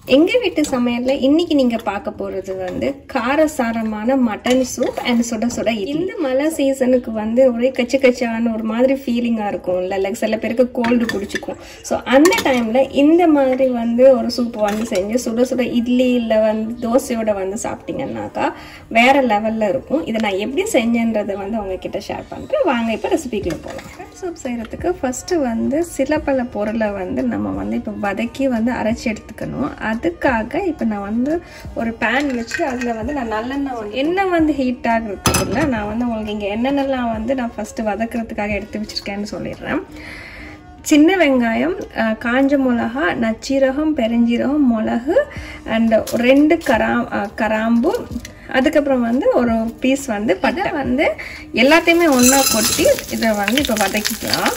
எங்கள் வீட்டு சமையலில் இன்னைக்கு நீங்கள் பார்க்க போகிறது வந்து காரசாரமான மட்டன் சூப் அண்ட் சுட சுட இட்லி. இந்த மழை சீசனுக்கு வந்து ஒரே கச்சு கச்சான ஒரு மாதிரி ஃபீலிங்காக இருக்கும் இல்லை லைக் சில பேருக்கு கோல்டு குடிச்சிக்கும் ஸோ அந்த டைமில் இந்த மாதிரி வந்து ஒரு சூப் வந்து செஞ்சு சுட சுட இட்லி இல்லை வந்து தோசையோட வந்து சாப்பிட்டீங்கன்னாக்கா வேற லெவலில் இருக்கும் இதை நான் எப்படி செஞ்சேன்றதை வந்து உங்ககிட்ட ஷேர் பண்ணுறேன் வாங்க இப்போ ரெசிபிக்குள்ள போகலாம் மட்டன் சூப் செய்கிறதுக்கு ஃபஸ்ட்டு வந்து சில பல பொருளை வந்து நம்ம வந்து இப்போ வதக்கி வந்து அரைச்சி எடுத்துக்கணும் அதுக்காக இப்போ நான் வந்து ஒரு பேன் வச்சு அதில் வந்து நான் நல்லெண்ணெய் வந்து எண்ணெய் வந்து ஹீட் ஆகிறதுக்குள்ள நான் வந்து உங்களுக்கு இங்கே என்னென்னலாம் வந்து நான் ஃபஸ்ட்டு வதக்கிறதுக்காக எடுத்து வச்சுருக்கேன்னு சொல்லிடுறேன் சின்ன வெங்காயம் அஹ், காஞ்ச மிளகா நச்சீரகம் பெருஞ்சீரகம் மிளகு அண்ட் ரெண்டு கரா அஹ், கராம்பு அதுக்கப்புறம் வந்து ஒரு பீஸ் வந்து பட்டை வந்து எல்லாத்தையுமே ஒன்றா கொட்டி இதை வந்து இப்போ வதக்கிக்கலாம்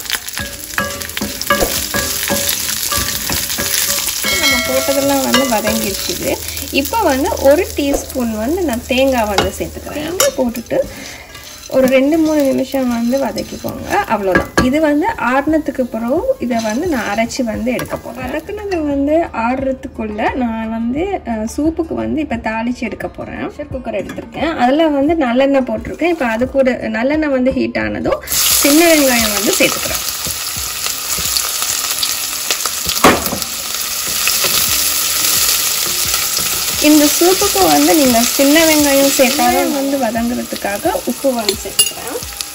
நம்ம போட்டதெல்லாம் வந்து வதங்கிடுச்சுது இப்போ வந்து ஒரு டீஸ்பூன் வந்து நான் தேங்காய் வந்து சேர்த்துக்கிறேன் தேங்காய் போட்டுட்டு ஒரு ரெண்டு மூணு நிமிஷம் வந்து வதக்கிக்கோங்க அவ்வளோதான் இது வந்து ஆறுனதுக்கு பிறகு இதை வந்து நான் அரைச்சி வந்து எடுக்க போகிறேன் வதக்குனது வந்து ஆறுறதுக்குள்ள நான் வந்து அஹ், சூப்புக்கு வந்து இப்போ தாளித்து எடுக்க போகிறேன் ப்ரெஷர் குக்கர் எடுத்திருக்கேன் அதில் வந்து நல்லெண்ணெய் போட்டிருக்கேன் இப்போ அது கூட நல்லெண்ணெய் வந்து ஹீட் ஆனதும் சின்ன வெங்காயம் வந்து சேர்த்துக்கிறேன் இந்த சூப்புக்கு வந்து நீங்கள் சின்ன வெங்காயம் சேர்த்தாலும் வந்து வதங்குறதுக்காக உப்பு வந்து சேர்த்துக்கிறேன்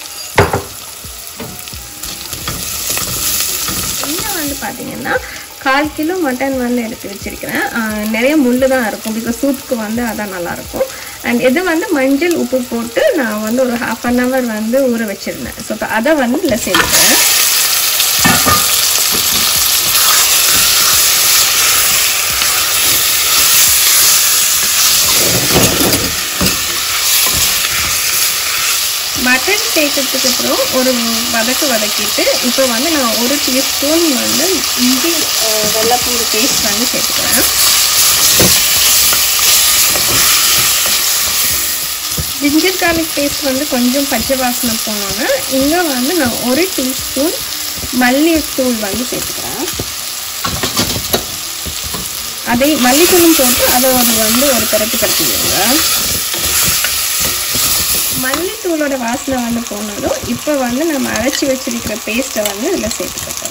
இன்னும் வந்து பார்த்தீங்கன்னா கால் கிலோ மட்டன் வந்து எடுத்து வச்சிருக்கிறேன் ஆஹ் நிறைய முள்ளு தான் இருக்கும் பிகாஸ் சூப்புக்கு வந்து அதான் நல்லாயிருக்கும் அண்ட் இது வந்து மஞ்சள் உப்பு போட்டு நான் வந்து ஒரு ஹாஃப் அன் ஹவர் வந்து ஊற வச்சுருந்தேன் ஸோ இப்போ அதை வந்து இதில் சேர்த்துக்கிறேன் மட்டன் சேர்த்ததுக்கு அப்புறம் ஒரு வதக்கு வதக்கிட்டு இப்போ வந்து நான் ஒரு டீஸ்பூன் வந்து இஞ்சி அஹ், வெள்ளைப்பூடு பேஸ்ட் வந்து சேர்த்துக்கிறேன் ஜிஞ்சர் garlic பேஸ்ட் வந்து கொஞ்சம் பச்சை வாசனை போனோன்னா இங்கே வந்து நான் ஒரு டீஸ்பூன் மல்லித்தூள் வந்து சேர்த்துக்கிறேன் அதை மல்லித்தூளும் போட்டு அதை ஒரு வந்து ஒரு கரட்டு கரட்டிடுங்க மல்லித்தூளோட வாசனை வந்து போனதும் இப்போ வந்து நம்ம அரைச்சி வச்சிருக்கிற பேஸ்ட்டை வந்து இதில் சேர்த்துக்கலாம்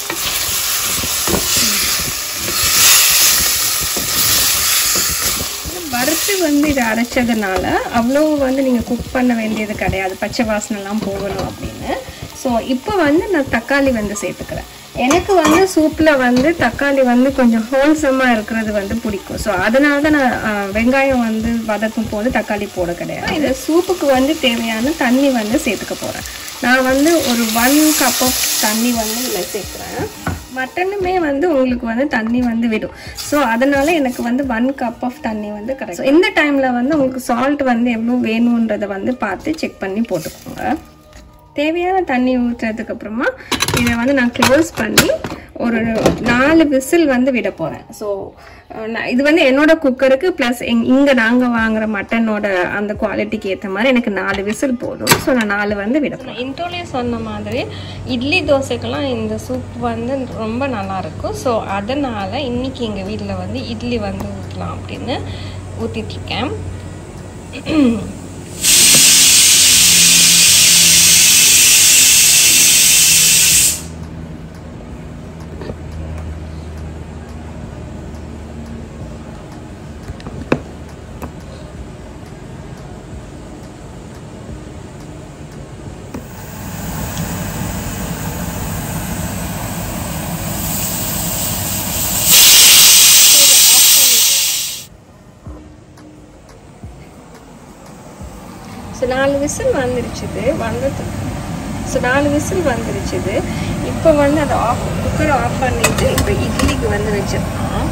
வறுத்து வந்து இதை அரைச்சதுனால அவ்வளோ வந்து நீங்கள் குக் பண்ண வேண்டியது கிடையாது பச்சை வாசனைலாம் போகணும் அப்படின்னு ஸோ இப்போ வந்து நான் தக்காளி வந்து சேர்த்துக்கிறேன் எனக்கு வந்து சூப்பில் வந்து தக்காளி வந்து கொஞ்சம் ஹோல்சமாக இருக்கிறது வந்து பிடிக்கும் ஸோ அதனால தான் நான் ஆ, வெங்காயம் வந்து வதக்கும் போது தக்காளி போட கிடையாது இது சூப்புக்கு வந்து தேவையான தண்ணி வந்து சேர்த்துக்க போகிறேன் நான் வந்து ஒரு ஒன் கப் ஆஃப் தண்ணி வந்து இதில் சேர்க்குறேன் மட்டனுமே வந்து உங்களுக்கு வந்து தண்ணி வந்து விடும் ஸோ அதனால எனக்கு வந்து ஒன் கப் ஆஃப் தண்ணி வந்து கரெக்ட் இந்த டைமில் வந்து உங்களுக்கு சால்ட் வந்து எவ்வளோ வேணுன்றதை வந்து பார்த்து செக் பண்ணி போட்டுக்கோங்க தேவையான தண்ணி ஊற்றுறதுக்கு அப்புறமா இதை வந்து நான் க்ளோஸ் பண்ணி ஒரு நாலு விசில் வந்து விட போகிறேன் ஸோ இது வந்து என்னோட குக்கருக்கு ப்ளஸ் எங் இங்கே நாங்கள் வாங்குற மட்டனோட அந்த குவாலிட்டிக்கு ஏற்ற மாதிரி எனக்கு நாலு விசில் போதும் ஸோ நான் நாலு வந்து விட போகிறேன் இன்ட்ரோலே சொன்ன மாதிரி இட்லி தோசைக்கெல்லாம் இந்த சூப் வந்து ரொம்ப நல்லா இருக்கும் ஸோ அதனால் இன்னைக்கு எங்கள் வீட்டில் வந்து இட்லி வந்து ஊற்றலாம் அப்படின்னு ஊற்றிட்டுருக்கேன் ஸோ நாலு விசில் வந்துருச்சுது வந்தது ஸோ நாலு விசில் வந்துருச்சுது இப்போ வந்து அதை ஆஃப் குக்கரை ஆஃப் பண்ணிட்டு இப்போ இட்லிக்கு வந்து வச்சிடலாம்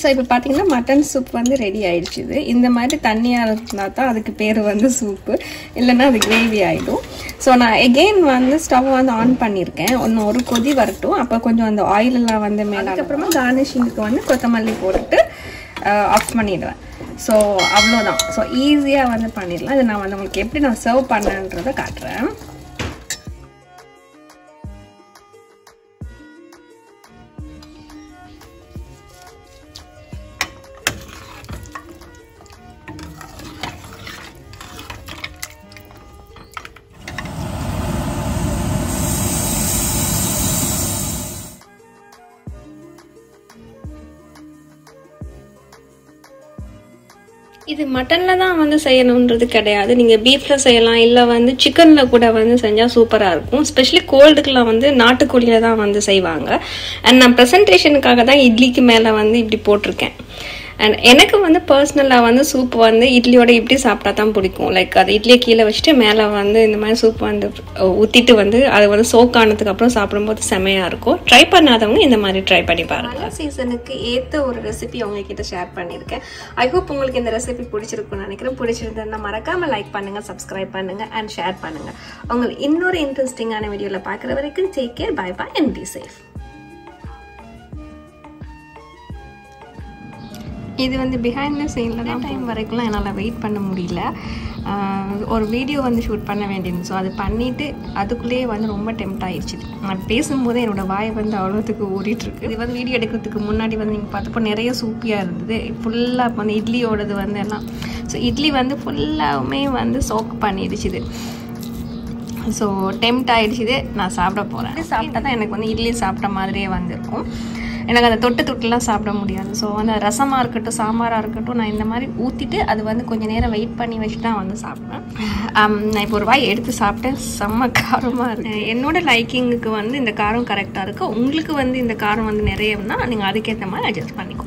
ஸோ இப்போ பார்த்தீங்கன்னா மட்டன் சூப் வந்து ரெடி ஆயிடுச்சு இது இந்த மாதிரி தண்ணியாக இருந்தால் தான் அதுக்கு பேர் வந்து சூப்பு இல்லைன்னா அது கிரேவி ஆகிடும் ஸோ நான் எகெயின் வந்து ஸ்டவ் வந்து ஆன் பண்ணியிருக்கேன் ஒன்று ஒரு கொதி வரட்டும் அப்போ கொஞ்சம் அந்த ஆயிலெல்லாம் வந்து மேலே அதுக்கப்புறமா கார்னிஷிங்க்கு வந்து கொத்தமல்லி போட்டுட்டு ஆஃப் பண்ணிடுவேன் ஸோ அவ்வளோதான் ஸோ ஈஸியாக வந்து பண்ணிடலாம் இது நான் வந்து உங்களுக்கு எப்படி நான் சர்வ் பண்ணேன்றதை காட்டுறேன் இது மட்டனில் தான் வந்து செய்யணுன்றது கிடையாது நீங்கள் பீஃபில் செய்யலாம் இல்லை வந்து சிக்கனில் கூட வந்து செஞ்சால் சூப்பராக இருக்கும் ஸ்பெஷலி கோல்டுக்கெலாம் வந்து நாட்டுக்கோழியில் தான் வந்து செய்வாங்க அண்ட் நான் ப்ரெசன்டேஷனுக்காக தான் இட்லிக்கு மேலே வந்து இப்படி போட்டிருக்கேன் அண்ட் எனக்கு வந்து பர்சனலாக வந்து சூப் வந்து இட்லியோட இப்படி சாப்பிட்டா தான் பிடிக்கும் லைக் அது இட்லியை கீழே வச்சுட்டு மேலே வந்து இந்த மாதிரி சூப் வந்து ஊற்றிட்டு வந்து அது வந்து சோக் ஆனதுக்கு அப்புறம் சாப்பிடும்போது செமையாக இருக்கும் ட்ரை பண்ணாதவங்க இந்த மாதிரி ட்ரை பண்ணி பாருங்க மழை சீசனுக்கு ஏற்ற ஒரு ரெசிபி உங்ககிட்ட ஷேர் பண்ணியிருக்கேன் ஐ ஹோப் உங்களுக்கு இந்த ரெசிபி பிடிச்சிருக்கும்னு நினைக்கிறேன் பிடிச்சிருந்ததுன்னா மறக்காம லைக் பண்ணுங்க சப்ஸ்கிரைப் பண்ணுங்க அண்ட் ஷேர் பண்ணுங்க உங்களை இன்னொரு இன்ட்ரெஸ்டிங்கான வீடியோவில் பார்க்குற வரைக்கும் take care bye bye and be safe இது வந்து பிஹைண்ட் த சீனில் தான் டைம் வரைக்கும்லாம் என்னால் வெயிட் பண்ண முடியல ஆஹ் ஒரு வீடியோ வந்து ஷூட் பண்ண வேண்டியது ஸோ அது பண்ணிவிட்டு அதுக்குள்ளேயே வந்து ரொம்ப டெம்ட் ஆயிடுச்சு நான் பேசும்போதே என்னோடய வாய் வந்து அவ்வளோத்துக்கு ஊறிட்டு இருக்கு இது வந்து வீடியோ எடுக்கிறதுக்கு முன்னாடி வந்து நீங்கள் பார்த்தப்போ நிறைய சூப்பியாக இருந்தது ஃபுல்லாக வந்து இட்லியோடது வந்து எல்லாம் ஸோ இட்லி வந்து ஃபுல்லாகவுமே வந்து சோக் பண்ணிடுச்சு இது ஸோ டெம்ட் ஆகிடுச்சு நான் சாப்பிட போகிறேன் சாப்பிட்டா தான் எனக்கு வந்து இட்லி சாப்பிட்ட மாதிரியே வந்திருக்கும் எனக்கு அந்த தொட்டு தொட்டுலாம் சாப்பிட முடியாது ஸோ வந்து ரசமாக இருக்கட்டும் சாம்பாராக இருக்கட்டும் நான் இந்த மாதிரி ஊற்றிட்டு அது வந்து கொஞ்சம் நேரம் வெயிட் பண்ணி வச்சுட்டு தான் வந்து சாப்பிடுவேன் ஆம், நான் இப்போ ஒரு வாய் எடுத்து சாப்பிட்டேன் செம்ம காரமாக இருக்கு என்னோட லைக்கிங்குக்கு வந்து இந்த காரம் கரெக்டாக இருக்குது உங்களுக்கு வந்து இந்த காரம் வந்து நிறையம்னா நீங்கள் அதுக்கேற்ற மாதிரி அட்ஜஸ்ட் பண்ணிக்கோ